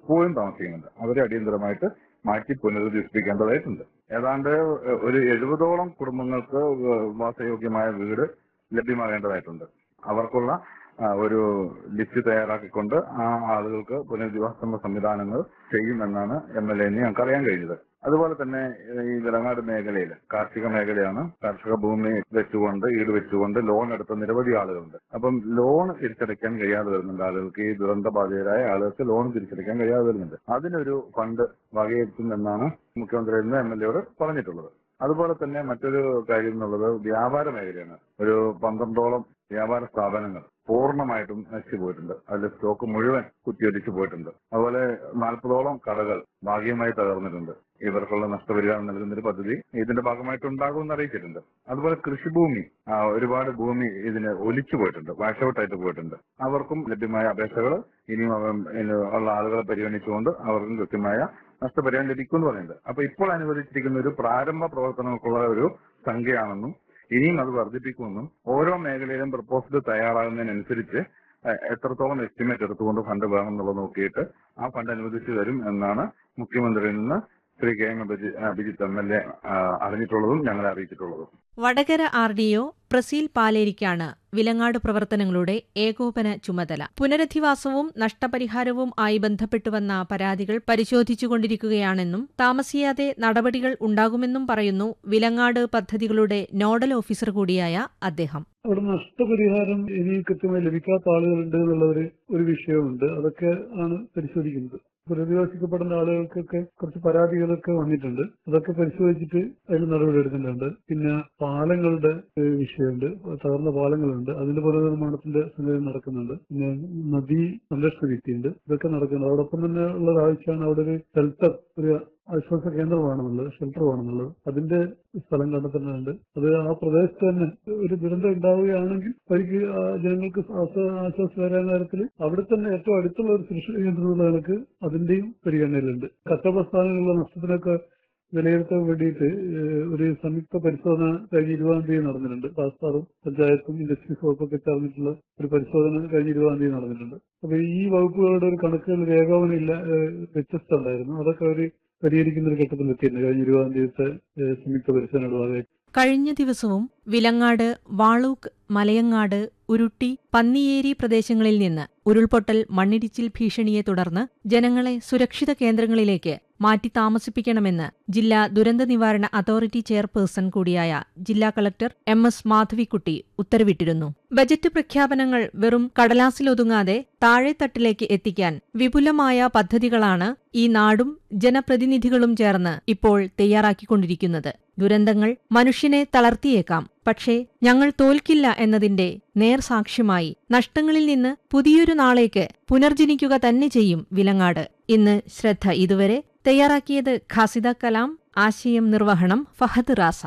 ഇപ്പോഴും താമസിക്കുന്നുണ്ട് അവരെ അടിയന്തരമായിട്ട് മാറ്റി പുനരധിവസിപ്പിക്കേണ്ടതായിട്ടുണ്ട് ഏതാണ്ട് ഒരു എഴുപതോളം കുടുംബങ്ങൾക്ക് വാസയോഗ്യമായ വീട് ലഭ്യമാകേണ്ടതായിട്ടുണ്ട് അവർക്കുള്ള ആ, ഒരു ലിസ്റ്റ് തയ്യാറാക്കിക്കൊണ്ട് ആ ആളുകൾക്ക് പുനരധിവാസ സംവിധാനങ്ങൾ ചെയ്യുമെന്നാണ് എം എൽ എന് ഞങ്ങൾക്ക് അറിയാൻ കഴിഞ്ഞത് അതുപോലെ തന്നെ ഈ വിലങ്ങാട് മേഖലയിൽ കാർഷിക മേഖലയാണ് കാർഷിക ഭൂമി വെച്ചുകൊണ്ട് ഈട് വെച്ചുകൊണ്ട് ലോൺ എടുത്ത നിരവധി ആളുകളുണ്ട് അപ്പം ലോൺ തിരിച്ചടയ്ക്കാൻ കഴിയാതെ വരുന്നുണ്ട് ആളുകൾക്ക് ഈ ദുരന്ത ബാധിതരായ ആളുകൾക്ക് ലോൺ തിരിച്ചടയ്ക്കാൻ കഴിയാതെ വരുന്നുണ്ട് അതിനൊരു ഫണ്ട് വകയിരുത്തുമെന്നാണ് മുഖ്യമന്ത്രി ഇന്ന് എം എൽ എയോട് പറഞ്ഞിട്ടുള്ളത് അതുപോലെ തന്നെ മറ്റൊരു കാര്യം എന്നുള്ളത് വ്യാപാര മേഖലയാണ് ഒരു പന്ത്രണ്ടോളം വ്യാപാര സ്ഥാപനങ്ങൾ പൂർണ്ണമായിട്ടും നശിച്ചു പോയിട്ടുണ്ട് അതിന്റെ സ്റ്റോക്ക് മുഴുവൻ കുത്തിയൊലിച്ചു പോയിട്ടുണ്ട് അതുപോലെ നാൽപ്പതോളം കടകൾ ഭാഗികമായി തകർന്നിട്ടുണ്ട് ഇവർക്കുള്ള നഷ്ടപരിഹാരം നൽകുന്ന ഒരു പദ്ധതി ഇതിന്റെ ഭാഗമായിട്ട് ഉണ്ടാകുമെന്ന് അറിയിച്ചിട്ടുണ്ട് അതുപോലെ കൃഷിഭൂമി ആ, ഒരുപാട് ഭൂമി ഇതിന് ഒലിച്ചു പോയിട്ടുണ്ട് വാഷ് ഔട്ട് ആയിട്ട് പോയിട്ടുണ്ട് അവർക്കും ലഭ്യമായ അപേക്ഷകൾ ഇനിയും അവ- ഇനി ഉള്ള ആളുകളെ പരിഗണിച്ചുകൊണ്ട് അവർക്കും കൃത്യമായ നഷ്ടപരിഹാരം ലഭിക്കുമെന്ന് പറയുന്നത് അപ്പൊ ഇപ്പോൾ അനുവദിച്ചിരിക്കുന്ന ഒരു പ്രാരംഭ പ്രവർത്തനങ്ങൾക്കുള്ള ഒരു സംഖ്യയാണെന്നും ഇനിയും അത് വർദ്ധിപ്പിക്കുമെന്നും ഓരോ മേഖലയിലും പ്രപ്പോസൽ തയ്യാറാകുന്നതിനനുസരിച്ച് എ- എത്രത്തോളം എസ്റ്റിമേറ്റ് എടുത്തുകൊണ്ട് ഫണ്ട് വേണം എന്നുള്ളത് നോക്കിയിട്ട് ആ ഫണ്ട് അനുവദിച്ചു തരും എന്നാണ് മുഖ്യമന്ത്രിയിൽ നിന്ന് ശ്രീ കെ എം അഭിജി- അഭിജിത്ത് എം എൽ എ അറിഞ്ഞിട്ടുള്ളതും ഞങ്ങളെ അറിയിച്ചിട്ടുള്ളതും Vadakara R D O Praseel പാലേരിക്കാണ് വിലങ്ങാട് പ്രവർത്തനങ്ങളുടെ ഏകോപന ചുമതല പുനരധിവാസവും നഷ്ടപരിഹാരവും ആയി ബന്ധപ്പെട്ടുവന്ന പരാതികൾ പരിശോധിച്ചുകൊണ്ടിരിക്കുകയാണെന്നും താമസിയാതെ നടപടികൾ ഉണ്ടാകുമെന്നും പറയുന്നു വിലങ്ങാട് പദ്ധതികളുടെ നോഡൽ ഓഫീസർ കൂടിയായ അദ്ദേഹം അവിടെ നഷ്ടപരിഹാരം ഇനി കൃത്യമായി ലഭിക്കാത്ത ആളുകളുണ്ട് എന്നുള്ള ഒരു ഒരു വിഷയമുണ്ട് അതൊക്കെ ആണ് പരിശോധിക്കുന്നത് പുനരധിവാസിക്കപ്പെടുന്ന ആളുകൾക്കൊക്കെ കുറച്ച് പരാതികളൊക്കെ വന്നിട്ടുണ്ട് അതൊക്കെ പരിശോധിച്ചിട്ട് അതിൽ നടപടി എടുക്കേണ്ടതുണ്ട് പിന്നെ പാലങ്ങളുടെ ഏഹ്, വിഷയമുണ്ട് തകർന്ന പാലങ്ങളുണ്ട് അതിന്റെ പുനർനിർമ്മാണത്തിന്റെ സംഗതി നടക്കുന്നുണ്ട് പിന്നെ നദീ സംരക്ഷണ ഭിത്തിയുണ്ട് ഇതൊക്കെ നടക്കുന്നുണ്ട് അതോടൊപ്പം തന്നെ ഉള്ള ഒരു ആവശ്യമാണ് അവിടെ ഒരു ഷെൽട്ടർ ഒരു ആശ്വാസ കേന്ദ്രമാണെന്നുള്ളത് ഷെൽട്ടർ വേണമെന്നുള്ളത് അതിന്റെ സ്ഥലം കണ്ടെത്തേണ്ടതുണ്ട് അത് ആ പ്രദേശത്ത് തന്നെ ഒരു ദുരന്തം ഉണ്ടാവുകയാണെങ്കിൽ അവർക്ക് ആ ജനങ്ങൾക്ക് ആശ്വാ- ആശ്വാസം വരാൻ കാര്യത്തിൽ അവിടെ തന്നെ ഏറ്റവും അടുത്തുള്ള ഒരു സുരക്ഷിത കേന്ദ്രം എന്നുള്ള കണക്ക് അതിന്റെയും പരിഗണനയിലുണ്ട് കച്ചവട സ്ഥാനങ്ങളിലുള്ള നഷ്ടത്തിനൊക്കെ വിലയിരുത്താൻ വേണ്ടിയിട്ട് ഏഹ്, ഒരു സംയുക്ത പരിശോധന കഴിഞ്ഞ ഇരുപതാം തീയതി നടന്നിട്ടുണ്ട് താസ്താറും പഞ്ചായത്തും ഇൻഡസ്ട്രീസ് വകുപ്പൊക്കെ ചേർന്നിട്ടുള്ള ഒരു പരിശോധന കഴിഞ്ഞ ഇരുപതാം തീയതി നടന്നിട്ടുണ്ട് അപ്പൊ ഈ വകുപ്പുകളുടെ ഒരു കണക്കുകൾ ഏകോപനം ഇല്ല ഏഹ്, വ്യത്യസ്തം ഉണ്ടായിരുന്നു അതൊക്കെ അവർ പരിഹരിക്കുന്ന ഒരു ഘട്ടത്തിൽ എത്തിയിട്ടുണ്ട് കഴിഞ്ഞ ഇരുപതാം തീയതിത്തെ ഏഹ്, സംയുക്ത പരിശോധനയുടെ ഭാഗമായി കഴിഞ്ഞ ദിവസവും വിലങ്ങാട് വാളൂക്ക് മലയങ്ങാട് ഉരുട്ടി പന്നിയേരി പ്രദേശങ്ങളിൽ നിന്ന് ഉരുൾപൊട്ടൽ മണ്ണിടിച്ചിൽ ഭീഷണിയെ തുടർന്ന് ജനങ്ങളെ സുരക്ഷിത കേന്ദ്രങ്ങളിലേക്ക് മാറ്റി താമസിപ്പിക്കണമെന്ന് ജില്ലാ ദുരന്ത നിവാരണ അതോറിറ്റി ചെയർപേഴ്സൺ കൂടിയായ ജില്ലാ കളക്ടർ എം എസ് മാധവിക്കുട്ടി ഉത്തരവിട്ടിരുന്നു ബജറ്റ് പ്രഖ്യാപനങ്ങൾ വെറും കടലാസിലൊതുങ്ങാതെ താഴെത്തട്ടിലേക്ക് എത്തിക്കാൻ വിപുലമായ പദ്ധതികളാണ് ഈ നാടും ജനപ്രതിനിധികളും ചേർന്ന് ഇപ്പോൾ തയ്യാറാക്കിക്കൊണ്ടിരിക്കുന്നത് ദുരന്തങ്ങൾ മനുഷ്യനെ തളർത്തിയേക്കാം പക്ഷേ ഞങ്ങൾ തോൽക്കില്ല എന്നതിന്റെ നേർസാക്ഷ്യമായി നഷ്ടങ്ങളിൽ നിന്ന് പുതിയൊരു നാളേക്ക് പുനർജനിക്കുക തന്നെ ചെയ്യും വിലങ്ങാട് ഇന്ന് ശ്രദ്ധ ഇതുവരെ തയ്യാറാക്കിയത് ഖാസിദ കലാം ആശയം നിർവഹണം ഫഹദ് റാസ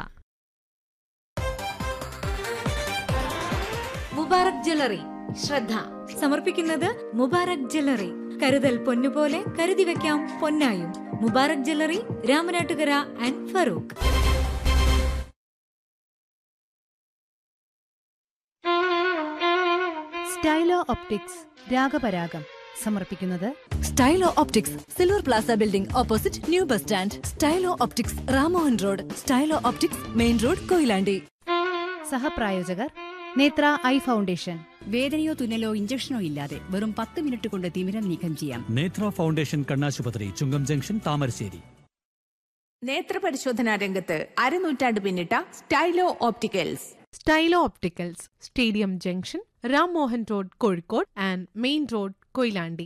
മുബാറക് ജ്വല്ലറി ശ്രദ്ധ സമർപ്പിക്കുന്നത് മുബാറക് ജ്വല്ലറി കരുതൽ പൊന്നുപോലെ കരുതി വെക്കാം പൊന്നായും Mubarak jewellery Ramanattukara and Farook Stylo Optics Ragaparagam സമർപ്പിക്കുന്നത് Stylo Optics Silver Plaza building opposite new bus stand Stylo Optics Ramohan road Stylo Optics main road Koyilandy സഹപ്രായോജകർ നേത്ര ഐ ഫൗണ്ടേഷൻ വേദനയോ തുന്നലോ ഇഞ്ചക്ഷനോ ഇല്ലാതെ വെറും പത്ത് മിനിറ്റ് കൊണ്ട് തിമിരം നീക്കം ചെയ്യാം നേത്ര ഫൗണ്ടേഷൻ കണ്ണാശുപത്രി ചുങ്കം ജംഗ്ഷൻ താമരശ്ശേരി നേത്രപരിശോധനാ രംഗത്ത് അരനൂറ്റാണ്ട് പിന്നിട്ട Stylo opticals Stylo opticals stadium junction Ram Mohan road Kozhikode and main road Koyilandy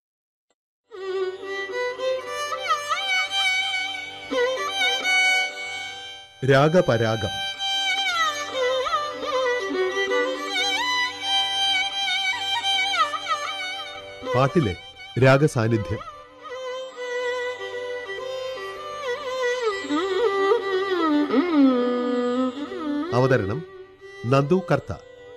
Ragaparagam പാട്ടിലെ രാഗസാന്നിധ്യം അവതരണം നന്ദു കർത്ത